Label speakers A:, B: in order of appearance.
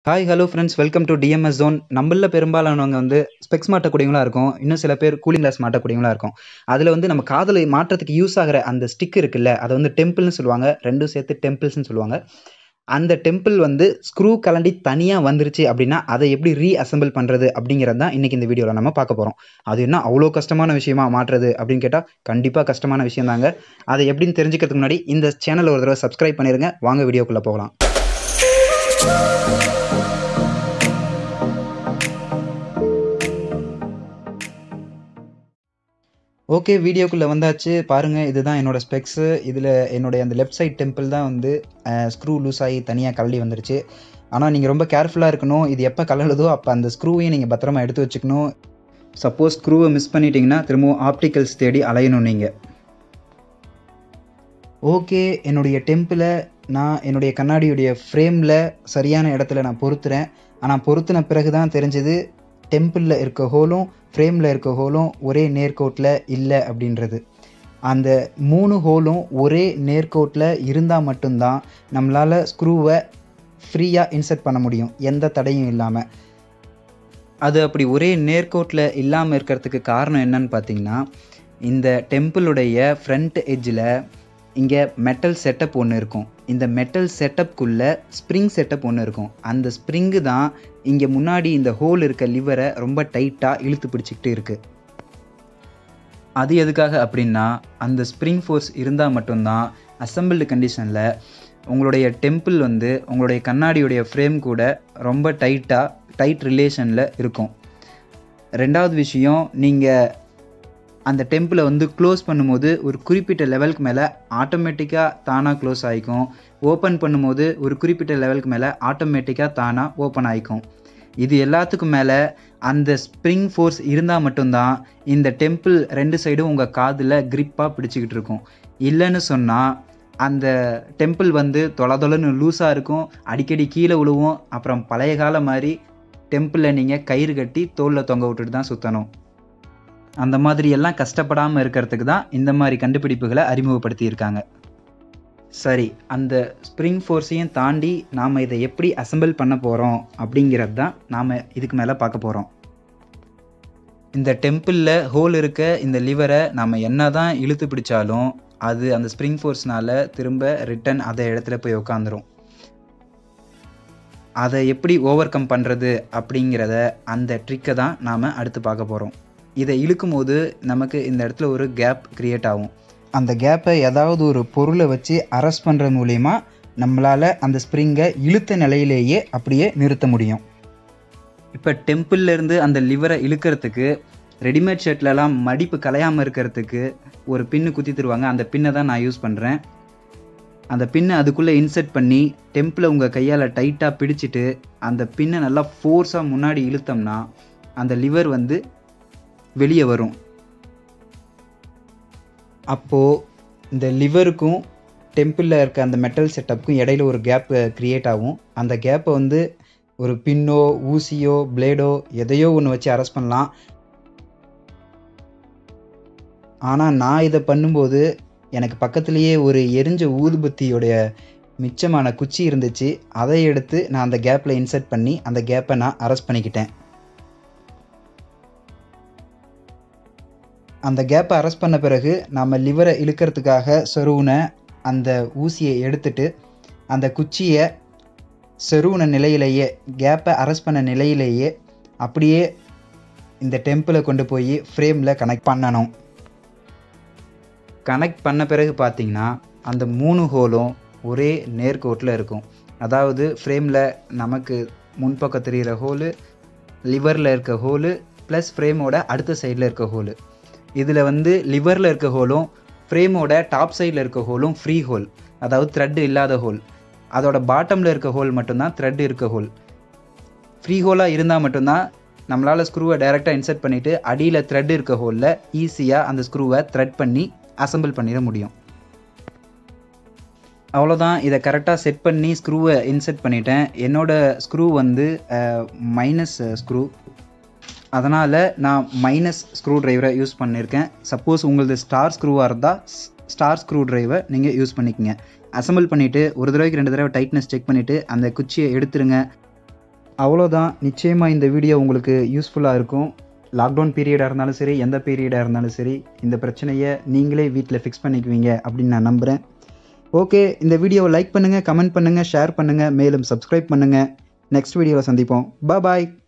A: hi hello friends welcome to TMS zone நம்மளில் பெரும்பாலானவங்க வந்து ஸ்பெக்ஸ் மாட்டக்கூடியவங்களா இருக்கும் இன்னும் சில பேர் கூலிங் கிளாஸ் மாட்டக்கூடியவங்களா இருக்கும் அதில் வந்து நம்ம காதலை மாற்றத்துக்கு யூஸ் ஆகிற அந்த ஸ்டிக் இருக்குல்ல அதை வந்து டெம்பிள்னு சொல்லுவாங்க ரெண்டும் சேர்த்து டெம்பிள்ஸ்னு சொல்லுவாங்க அந்த டெம்பிள் வந்து ஸ்க்ரூ கலண்டி தனியாக வந்துருச்சு அப்படின்னா அதை எப்படி ரீ அசெம்பிள் பண்ணுறது அப்படிங்கிறது தான் இன்றைக்கி இந்த வீடியோவில் நம்ம பார்க்க போகிறோம் அது என்ன அவ்வளோ கஷ்டமான விஷயமா மாற்றுறது அப்படின்னு கேட்டால் கண்டிப்பாக கஷ்டமான விஷயம் தாங்க அதை எப்படின்னு தெரிஞ்சுக்கிறதுக்கு முன்னாடி இந்த சேனலை ஒரு தடவை சப்ஸ்கிரைப் பண்ணிடுங்க வாங்க வீடியோக்குள்ளே போகலாம் ஓகே வீடியோக்குள்ளே வந்தாச்சு பாருங்கள் இதுதான் என்னோட ஸ்பெக்ஸு இதில் என்னுடைய அந்த லெஃப்ட் சைட் டெம்பிள் தான் வந்து ஸ்க்ரூ லூஸ் ஆகி தனியாக கழடி வந்துருச்சு ஆனால் நீங்கள் ரொம்ப கேர்ஃபுல்லாக இருக்கணும் இது எப்போ கலழுதோ அப்போ அந்த ஸ்க்ரூவையும் நீங்கள் பத்திரமா எடுத்து வச்சுக்கணும் சப்போஸ் ஸ்க்ரூவை மிஸ் பண்ணிட்டீங்கன்னா திரும்பவும் ஆப்டிக்கல்ஸ் தேடி அலையணும் நீங்கள் ஓகே என்னுடைய டெம்பிளை நான் என்னுடைய கண்ணாடியுடைய ஃப்ரேமில் சரியான இடத்துல நான் பொருத்துறேன் ஆனால் பொருத்தின பிறகு தான் தெரிஞ்சது டெம்பிளில் இருக்க ஹோலும் ஃப்ரேமில் இருக்க ஹோலும் ஒரே நேர்கோட்டில் இல்லை அப்படின்றது அந்த மூணு ஹோலும் ஒரே நேர்கோட்டில் இருந்தால் மட்டும்தான் நம்மளால் ஸ்க்ரூவை ஃப்ரீயாக இன்சர்ட் பண்ண முடியும் எந்த தடையும் இல்லாமல் அது அப்படி ஒரே நேர்கோட்டில் இல்லாமல் இருக்கிறதுக்கு காரணம் என்னன்னு பார்த்தீங்கன்னா இந்த டெம்பிளுடைய ஃப்ரண்ட் எட்ஜில் இங்கே மெட்டல் செட்டப் ஒன்று இருக்கும் இந்த மெட்டல் செட்டப்குள்ளே ஸ்ப்ரிங் செட்டப் ஒன்று இருக்கும் அந்த ஸ்ப்ரிங்கு தான் இங்கே முன்னாடி இந்த ஹோல் இருக்க லிவரை ரொம்ப டைட்டாக இழுத்து பிடிச்சிக்கிட்டு இருக்குது அது எதுக்காக அப்படின்னா அந்த ஸ்ப்ரிங் ஃபோர்ஸ் இருந்தால் மட்டும்தான் அசம்பிள்டு கண்டிஷனில் உங்களுடைய டெம்பிள் வந்து உங்களுடைய கண்ணாடியுடைய ஃப்ரேம் கூட ரொம்ப டைட்டாக டைட் ரிலேஷனில் இருக்கும் ரெண்டாவது விஷயம் நீங்கள் அந்த டெம்பிளை வந்து க்ளோஸ் பண்ணும்போது ஒரு குறிப்பிட்ட லெவலுக்கு மேலே ஆட்டோமேட்டிக்காக தானாக க்ளோஸ் ஆகிக்கும் ஓப்பன் பண்ணும்போது ஒரு குறிப்பிட்ட லெவலுக்கு மேலே ஆட்டோமேட்டிக்காக தானாக ஓப்பன் ஆகிக்கும் இது எல்லாத்துக்கும் மேலே அந்த ஸ்ப்ரிங் ஃபோர்ஸ் இருந்தால் மட்டும்தான் இந்த டெம்பிள் ரெண்டு சைடும் உங்கள் காதில் க்ரிப்பாக பிடிச்சிக்கிட்டு இருக்கும் இல்லைன்னு சொன்னால் அந்த டெம்பிள் வந்து தொலை தொலைன்னு லூஸாக இருக்கும் அடிக்கடி கீழே விழுவும் அப்புறம் பழைய கால மாதிரி டெம்பிளில் நீங்கள் கயிறு கட்டி தோலில் தொங்க விட்டுட்டு தான் சுற்றணும் அந்த மாதிரி எல்லாம் கஷ்டப்படாமல் இருக்கிறதுக்கு தான் இந்த மாதிரி கண்டுபிடிப்புகளை அறிமுகப்படுத்தியிருக்காங்க சரி அந்த ஸ்ப்ரிங் ஃபோர்ஸையும் தாண்டி நாம் இதை எப்படி அசம்பிள் பண்ண போகிறோம் அப்படிங்கிறது தான் நாம் இதுக்கு மேலே பார்க்க போகிறோம் இந்த டெம்பிளில் ஹோல் இருக்க இந்த லிவரை நாம் என்ன தான் இழுத்து பிடிச்சாலும் அது அந்த ஸ்ப்ரிங் ஃபோர்ஸ்னால் திரும்ப ரிட்டன் அதை இடத்துல போய் உட்காந்துரும் அதை எப்படி ஓவர் கம் பண்ணுறது அப்படிங்கிறத அந்த ட்ரிக்கை தான் நாம் அடுத்து பார்க்க போகிறோம் இதை இழுக்கும் போது நமக்கு இந்த இடத்துல ஒரு கேப் க்ரியேட் ஆகும் அந்த கேப்பை ஏதாவது ஒரு பொருளை வச்சு அரெஸ்ட் பண்ணுற மூலயமா நம்மளால் அந்த ஸ்ப்ரிங்கை இழுத்த நிலையிலேயே அப்படியே நிறுத்த முடியும் இப்போ டெம்பிள்லேருந்து அந்த லிவரை இழுக்கிறதுக்கு ரெடிமேட் ஷர்ட்லலாம் மடிப்பு கலையாமல் இருக்கிறதுக்கு ஒரு பின்னு குத்தி தருவாங்க அந்த பின்னை தான் நான் யூஸ் பண்ணுறேன் அந்த பின்னை அதுக்குள்ளே இன்சர்ட் பண்ணி டெம்பிளை உங்கள் கையால் டைட்டாக பிடிச்சிட்டு அந்த பின்னை நல்லா ஃபோர்ஸாக முன்னாடி இழுத்தோம்னா அந்த லிவர் வந்து வெளியே வரும் அப்போது இந்த லிவருக்கும் டெம்பிளில் இருக்க அந்த மெட்டல் செட்டப்புக்கும் இடையில ஒரு கேப் க்ரியேட் ஆகும் அந்த கேப்பை வந்து ஒரு பின்னோ ஊசியோ பிளேடோ எதையோ ஒன்று வச்சு அரெஸ்ட் பண்ணலாம் ஆனால் நான் இதை பண்ணும்போது எனக்கு பக்கத்துலேயே ஒரு எரிஞ்ச ஊதுபத்தியோடைய மிச்சமான குச்சி இருந்துச்சு அதை எடுத்து நான் அந்த கேப்பில் இன்சர்ட் பண்ணி அந்த கேப்பை நான் அரெஸ்ட் பண்ணிக்கிட்டேன் அந்த கேப்பை அரெஸ்ட் பண்ண பிறகு நம்ம லிவரை இழுக்கிறதுக்காக சொருவின அந்த ஊசியை எடுத்துட்டு அந்த குச்சியை செருவின நிலையிலேயே கேப்பை அரெஸ்ட் பண்ண நிலையிலேயே அப்படியே இந்த டெம்பிளை கொண்டு போய் ஃப்ரேமில் கனெக்ட் பண்ணணும் கனெக்ட் பண்ண பிறகு பார்த்தீங்கன்னா அந்த மூணு ஹோலும் ஒரே நேர்கோட்டில் இருக்கும் அதாவது ஃப்ரேமில் நமக்கு முன்பக்கம் தெரிகிற ஹோலு லிவரில் இருக்க ஹோலு ப்ளஸ் ஃப்ரேமோட அடுத்த சைடில் இருக்க ஹோலு இதில் வந்து லிவரில் இருக்க ஹோலும் ஃப்ரேமோட டாப் சைடில் இருக்க ஹோலும் ஃப்ரீ ஹோல் அதாவது த்ரெட் இல்லாத ஹோல் அதோட பாட்டமில் இருக்க ஹோல் மட்டும்தான் த்ரெட் இருக்க ஹோல் ஃப்ரீ ஹோலாக இருந்தால் மட்டும்தான் நம்மளால் ஸ்க்ரூவை டைரெக்டாக இன்சர்ட் பண்ணிவிட்டு அடியில் த்ரெட் இருக்க ஹோலில் ஈஸியாக அந்த ஸ்க்ரூவை த்ரெட் பண்ணி அசம்பிள் பண்ணிட முடியும் அவ்வளோதான் இதை கரெக்டாக செட் பண்ணி ஸ்க்ரூவை இன்செர்ட் பண்ணிட்டேன் என்னோடய ஸ்க்ரூ வந்து மைனஸ் ஸ்க்ரூ அதனால் நான் மைனஸ் ஸ்க்ரூ ட்ரைவரை யூஸ் பண்ணியிருக்கேன் சப்போஸ் உங்களது ஸ்டார் ஸ்க்ரூவாக இருந்தால் ஸ்டார் ஸ்க்ரூ ட்ரைவை நீங்கள் யூஸ் பண்ணிக்கங்க அசம்பிள் பண்ணிவிட்டு ஒரு தடவைக்கு ரெண்டு தடவை டைட்னஸ் செக் பண்ணிவிட்டு அந்த குச்சியை எடுத்துருங்க அவ்வளோதான் நிச்சயமாக இந்த வீடியோ உங்களுக்கு யூஸ்ஃபுல்லாக இருக்கும் லாக்டவுன் பீரியடாக இருந்தாலும் சரி எந்த பீரியடாக இருந்தாலும் சரி இந்த பிரச்சனையை நீங்களே வீட்டில் ஃபிக்ஸ் பண்ணிக்குவீங்க அப்படின்னு நான் நம்புகிறேன் ஓகே இந்த வீடியோவை லைக் பண்ணுங்கள் கமெண்ட் பண்ணுங்கள் ஷேர் பண்ணுங்கள் மேலும் சப்ஸ்கிரைப் பண்ணுங்கள் நெக்ஸ்ட் வீடியோவில் சந்திப்போம் பாய்